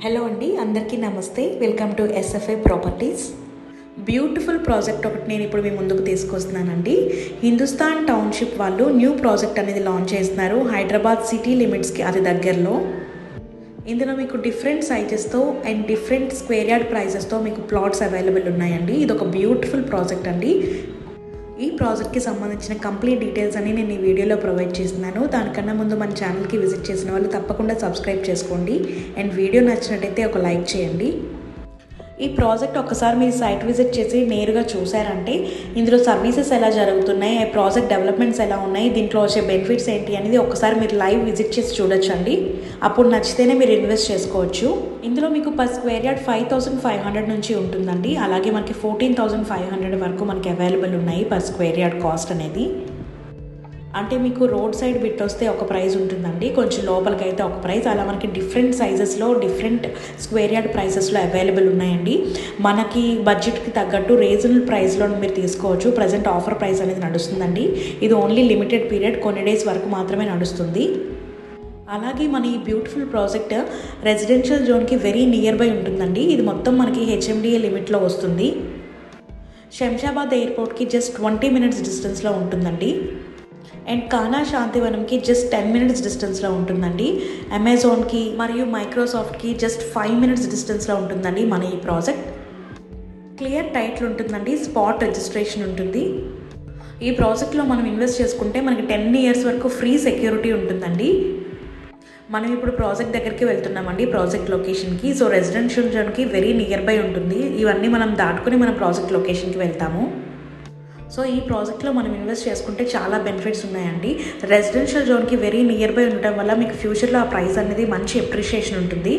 hello అండి అందరికీ నమస్తే welcome to SFI properties beautiful project ఒకటి నేను ఇప్పుడు మీ ముందుకు తీసుకొస్తున్నానండి హిందుస్థాన్ టౌన్షిప్ వాళ్ళు న్యూ ప్రాజెక్ట్ అనేది లాంచ్ చేస్తున్నారు హైదరాబాద్ సిటీ లిమిట్స్కి అది దగ్గరలో ఇందులో మీకు డిఫరెంట్ సైజెస్తో అండ్ డిఫరెంట్ స్క్వేర్ యార్డ్ ప్రైజెస్తో మీకు ప్లాట్స్ అవైలబుల్ ఉన్నాయండి ఇది ఒక బ్యూటిఫుల్ ప్రాజెక్ట్ అండి ఈ ప్రాజెక్ట్కి సంబంధించిన కంప్లీట్ డీటెయిల్స్ అన్ని నేను ఈ వీడియోలో ప్రొవైడ్ చేస్తున్నాను దానికన్నా ముందు మన ఛానల్కి విజిట్ చేసిన వాళ్ళు తప్పకుండా సబ్స్క్రైబ్ చేసుకోండి అండ్ వీడియో నచ్చినట్టయితే ఒక లైక్ చేయండి ఈ ప్రాజెక్ట్ ఒకసారి మీరు సైట్ విజిట్ చేసి నేరుగా చూసారంటే ఇందులో సర్వీసెస్ ఎలా జరుగుతున్నాయి ఈ ప్రాజెక్ట్ డెవలప్మెంట్స్ ఎలా ఉన్నాయి దీంట్లో వచ్చే బెనిఫిట్స్ ఏంటి అనేది ఒకసారి మీరు లైవ్ విజిట్ చేసి చూడొచ్చండి అప్పుడు నచ్చితేనే మీరు ఇన్వెస్ట్ చేసుకోవచ్చు ఇందులో మీకు per square yard five thousand five hundred నుంచి ఉంటుందండి అలాగే మనకి ఫోర్టీన్ థౌసండ్ ఫైవ్ హండ్రెడ్ వరకు మనకి అవైలబుల్ ఉన్నాయి పర్ స్క్వేర్ యార్డ్ కాస్ట్ అనేది అంటే మీకు రోడ్ సైడ్ బిట్ వస్తే ఒక ప్రైస్ ఉంటుందండి కొంచెం లోపలికి అయితే ఒక ప్రైస్ అలా మనకి డిఫరెంట్ సైజెస్లో డిఫరెంట్ స్క్వేర్ యార్డ్ ప్రైసెస్లో అవైలబుల్ ఉన్నాయండి మనకి బడ్జెట్కి తగ్గట్టు రీజనబుల్ ప్రైస్లో మీరు తీసుకోవచ్చు ప్రజెంట్ ఆఫర్ ప్రైస్ అనేది నడుస్తుందండి ఇది ఓన్లీ లిమిటెడ్ పీరియడ్ కొన్ని డేస్ వరకు మాత్రమే నడుస్తుంది అలాగే మన ఈ బ్యూటిఫుల్ ప్రాజెక్ట్ రెసిడెన్షియల్ జోన్కి వెరీ నియర్ బై ఉంటుందండి ఇది మొత్తం మనకి హెచ్ఎండిఏ లిమిట్లో వస్తుంది శంషాబాద్ ఎయిర్పోర్ట్కి జస్ట్ ట్వంటీ మినిట్స్ డిస్టెన్స్లో ఉంటుందండి అండ్ కానా శాంతివనంకి జస్ట్ టెన్ మినిట్స్ డిస్టెన్స్లో ఉంటుందండి అమెజాన్కి మరియు మైక్రోసాఫ్ట్కి జస్ట్ ఫైవ్ మినిట్స్ డిస్టెన్స్లో ఉంటుందండి మన ఈ ప్రాజెక్ట్ క్లియర్ టైటిల్ ఉంటుందండి స్పాట్ రిజిస్ట్రేషన్ ఉంటుంది ఈ ప్రాజెక్ట్లో మనం ఇన్వెస్ట్ చేసుకుంటే మనకి టెన్ ఇయర్స్ వరకు ఫ్రీ సెక్యూరిటీ ఉంటుందండి మనం ఇప్పుడు ప్రాజెక్ట్ దగ్గరికి వెళ్తున్నామండి ప్రాజెక్ట్ లొకేషన్కి సో రెసిడెన్షియల్ జోన్కి వెరీ నియర్ బై ఉంటుంది ఇవన్నీ మనం దాటుకుని మనం ప్రాజెక్ట్ లొకేషన్కి వెళ్తాము సో ఈ ప్రాజెక్ట్లో మనం ఇన్వెస్ట్ చేసుకుంటే చాలా బెనిఫిట్స్ ఉన్నాయండి రెసిడెన్షియల్ జోన్కి వెరీ నియర్ బై ఉండటం వల్ల మీకు ఫ్యూచర్లో ఆ ప్రైస్ అనేది మంచి అప్రిషియేషన్ ఉంటుంది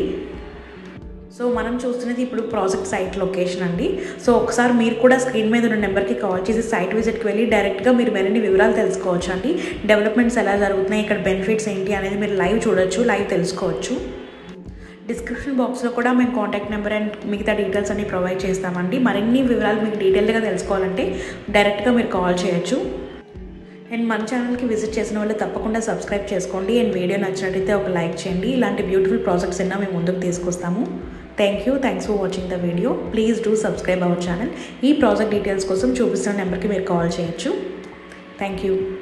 సో మనం చూస్తున్నది ఇప్పుడు ప్రాజెక్ట్ సైట్ లొకేషన్ అండి సో ఒకసారి మీరు కూడా స్క్రీన్ మీద ఉన్న నెంబర్కి కాల్ చేసి సైట్ విజిట్కి వెళ్ళి డైరెక్ట్గా మీరు మరిన్ని వివరాలు తెలుసుకోవచ్చు అండి డెవలప్మెంట్స్ ఎలా జరుగుతున్నాయి ఇక్కడ బెనిఫిట్స్ ఏంటి అనేది మీరు లైవ్ చూడొచ్చు లైవ్ తెలుసుకోవచ్చు డిస్క్రిప్షన్ బాక్స్లో కూడా మేము కాంటాక్ట్ నెంబర్ అండ్ మిగతా డీటెయిల్స్ అన్ని ప్రొవైడ్ చేస్తామండి మరిన్ని వివరాలు మీకు డీటెయిల్గా తెలుసుకోవాలంటే డైరెక్ట్గా మీరు కాల్ చేయొచ్చు అండ్ మన ఛానల్కి విజిట్ చేసిన వాళ్ళు తప్పకుండా సబ్స్క్రైబ్ చేసుకోండి అండ్ వీడియో నచ్చినట్టయితే ఒక లైక్ చేయండి ఇలాంటి బ్యూటిఫుల్ ప్రాజెక్ట్స్ ఎన్నో మేము ముందుకు తీసుకొస్తాము thank you thanks for watching the video please do subscribe our channel ఈ ప్రాజెక్ట్ డీటెయిల్స్ కోసం చూపిస్తున్న నెంబర్కి మీరు కాల్ చేయొచ్చు థ్యాంక్ యూ